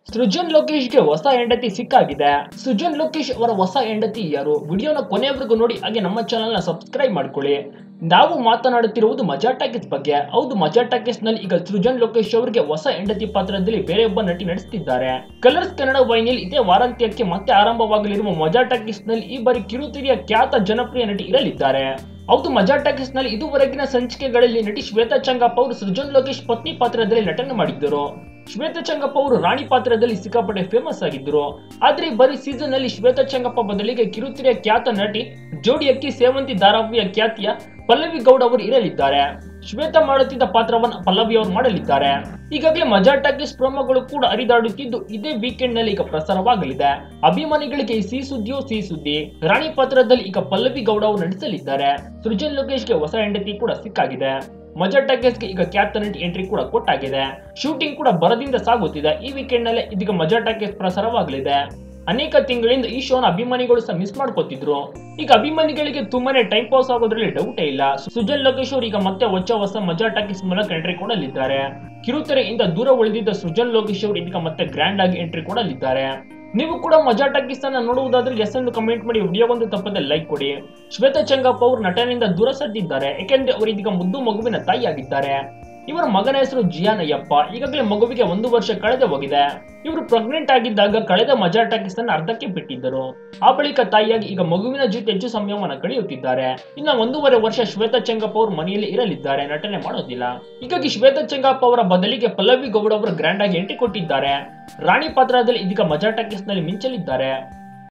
ಸೃಜನ್ ಲೋಕೇಶ್ಗೆ ಹೊಸ ಹೆಂಡತಿ ಸಿಕ್ಕಾಗಿದೆ ಸೃಜನ್ ಲೋಕೇಶ್ ಅವರ ಹೊಸ ಹೆಂಡತಿ ಯಾರು ವಿಡಿಯೋನ ಕೊನೆಯವರೆಗೂ ನೋಡಿ ಹಾಗೆ ನಮ್ಮ ಚಾನಲ್ ನ ಸಬ್ಸ್ಕ್ರೈಬ್ ಮಾಡ್ಕೊಳ್ಳಿ ನಾವು ಮಾತನಾಡುತ್ತಿರುವುದು ಮಜಾ ಟಾಕೀಸ್ ಬಗ್ಗೆ ಹೌದು ಮಜಾ ಟಾಕೀಸ್ ನಲ್ಲಿ ಈಗ ಸೃಜನ್ ಲೋಕೇಶ್ ಅವರಿಗೆ ಹೊಸ ಹೆಂಡತಿ ಪಾತ್ರದಲ್ಲಿ ಬೇರೆ ಒಬ್ಬ ನಟಿ ನಡೆಸುತ್ತಿದ್ದಾರೆ ಕಲರ್ಸ್ ಕನ್ನಡ ವಾಹಿನಿಯಲ್ಲಿ ಇದೇ ವಾರಾಂತ್ಯಕ್ಕೆ ಮತ್ತೆ ಆರಂಭವಾಗಲಿರುವ ಮಜಾ ಟಾಕೀಸ್ ನಲ್ಲಿ ಈ ಬಾರಿ ಕಿರುತೆರೆಯ ಖ್ಯಾತ ಜನಪ್ರಿಯ ನಟಿ ಇರಲಿದ್ದಾರೆ ಹೌದು ಮಜಾ ಟಾಕೀಸ್ ನಲ್ಲಿ ಇದುವರೆಗಿನ ಸಂಚಿಕೆಗಳಲ್ಲಿ ನಟಿ ಶ್ವೇತಾ ಚಂಗಪ್ಪ ಅವರು ಸೃಜನ್ ಲೋಕೇಶ್ ಪತ್ನಿ ಪಾತ್ರದಲ್ಲಿ ನಟನೆ ಮಾಡಿದ್ದರು ಶ್ವೇತಾ ಚಂಗಪ್ಪ ಅವರು ರಾಣಿ ಪಾತ್ರದಲ್ಲಿ ಸಿಕ್ಕಾಪಟ್ಟೆ ಫೇಮಸ್ ಆಗಿದ್ದರು ಆದ್ರೆ ಈ ಬರೀ ಸೀಸನ್ ನಲ್ಲಿ ಶ್ವೇತಾ ಚಂಗಪ್ಪ ಬದಲಿಗೆ ಕಿರುತೆರೆಯ ಖ್ಯಾತ ನಟಿ ಜೋಡಿ ಅಕ್ಕಿ ಸೇವಂತಿ ಧಾರಾವಾಹಿಯ ಖ್ಯಾತಿಯ ಪಲ್ಲವಿ ಗೌಡ್ ಅವರು ಇರಲಿದ್ದಾರೆ ಶ್ವೇತಾ ಮಾಡುತ್ತಿದ್ದ ಪಾತ್ರವನ್ನು ಪಲ್ಲವಿ ಅವರು ಮಾಡಲಿದ್ದಾರೆ ಈಗಾಗಲೇ ಮಜಾ ಟಾಕೀಸ್ ಪ್ರೋಮೋಗಳು ಕೂಡ ಹರಿದಾಡುತ್ತಿದ್ದು ಇದೇ ವೀಕೆಂಡ್ ನಲ್ಲಿ ಈಗ ಪ್ರಸಾರವಾಗಲಿದೆ ಅಭಿಮಾನಿಗಳಿಗೆ ಈ ಸಿಹಿ ಸುದ್ದಿಯೋ ಸಿಹಿ ಸುದ್ದಿ ರಾಣಿ ಪಾತ್ರದಲ್ಲಿ ಈಗ ಪಲ್ಲವಿ ಗೌಡ ಅವರು ನಟಿಸಲಿದ್ದಾರೆ ಸೃಜನ್ ಲೋಕೇಶ್ಗೆ ಹೊಸ ಹೆಂಡತಿ ಕೂಡ ಸಿಕ್ಕಾಗಿದೆ ಮಜಾ ಟಾಕೀಸ್ಗೆ ಈಗ ಖ್ಯಾತ ನಟಿ ಎಂಟ್ರಿ ಕೂಡ ಕೊಟ್ಟಾಗಿದೆ ಶೂಟಿಂಗ್ ಕೂಡ ಬರದಿಂದ ಸಾಗುತ್ತಿದೆ ಈ ವೀಕೆಂಡ್ ನಲ್ಲೇ ಇದೀಗ ಮಜಾ ಟಾಕೀಸ್ ಪ್ರಸಾರವಾಗಲಿದೆ ಅನೇಕ ತಿಂಗಳಿಂದ ಈ ಶೋನ ಅಭಿಮಾನಿಗಳು ಸಹ ಮಿಸ್ ಮಾಡ್ಕೋತಿದ್ರು ಈಗ ಅಭಿಮಾನಿಗಳಿಗೆ ತುಂಬಾನೇ ಟೈಮ್ ಪಾಸ್ ಆಗೋದ್ರಲ್ಲಿ ಡೌಟೇ ಇಲ್ಲ ಸುಜನ್ ಲೋಕೇಶ್ ಅವರು ಈಗ ಮತ್ತೆ ಹೊಸ ಹೊಸ ಮಜಾ ಟಾಕೀಸ್ ಮೂಲಕ ಎಂಟ್ರಿ ಕೊಡಲಿದ್ದಾರೆ ಕಿರುತೆರೆಯಿಂದ ದೂರ ಉಳಿದಿದ್ದ ಸೃಜನ್ ಲೋಕೇಶ್ ಅವರು ಇದೀಗ ಮತ್ತೆ ಗ್ರ್ಯಾಂಡ್ ಆಗಿ ಎಂಟ್ರಿ ಕೊಡಲಿದ್ದಾರೆ ನೀವು ಕೂಡ ಮಜಾ ಟಾಕೀಸ್ ಅನ್ನ ನೋಡುವುದಾದ್ರೆ ಎಸ್ ಎಂದು ಕಮೆಂಟ್ ಮಾಡಿ ವಿಡಿಯೋ ಒಂದು ತಪ್ಪದೆ ಲೈಕ್ ಕೊಡಿ ಶ್ವೇತಾ ಚಂಗಪ್ಪ ಅವರು ನಟನೆಯಿಂದ ದೂರ ಸದ್ದಿದ್ದಾರೆ ಯಾಕೆಂದ್ರೆ ಅವರು ಇದೀಗ ಮುದ್ದು ಮಗುವಿನ ತಾಯಿಯಾಗಿದ್ದಾರೆ ಇವರ ಮಗನ ಹೆಸರು ಜಿಯಾನ್ ಅಯ್ಯಪ್ಪ ಈಗಾಗಲೇ ಮಗುವಿಗೆ ಒಂದು ವರ್ಷ ಕಳೆದು ಹೋಗಿದೆ ಇವರು ಪ್ರೆಗ್ನೆಂಟ್ ಆಗಿದ್ದಾಗ ಕಳೆದ ಮಜಾ ಟಾಕೀಸ್ ಅನ್ನು ಅರ್ಧಕ್ಕೆ ಬಿಟ್ಟಿದ್ದರು ಆ ಬಳಿಕ ತಾಯಿಯಾಗಿ ಈಗ ಮಗುವಿನ ಜೊತೆ ಹೆಚ್ಚು ಸಮಯವನ್ನು ಕಳೆಯುತ್ತಿದ್ದಾರೆ ಇನ್ನ ಒಂದೂವರೆ ವರ್ಷ ಶ್ವೇತಾ ಚೆಂಗಪ್ಪ ಅವರು ಮನೆಯಲ್ಲಿ ಇರಲಿದ್ದಾರೆ ನಟನೆ ಮಾಡೋದಿಲ್ಲ ಹೀಗಾಗಿ ಶ್ವೇತಾ ಚೆಂಗಪ್ಪ ಅವರ ಬದಲಿಗೆ ಪಲ್ಲವಿ ಗೌಡ ಅವರು ಗ್ರ್ಯಾಂಡ್ ಆಗಿ ಎಂಟ್ರಿ ಕೊಟ್ಟಿದ್ದಾರೆ ರಾಣಿ ಪಾತ್ರದಲ್ಲಿ ಇದೀಗ ಮಜಾ ಟಾಕೀಸ್ ನಲ್ಲಿ ಮಿಂಚಲಿದ್ದಾರೆ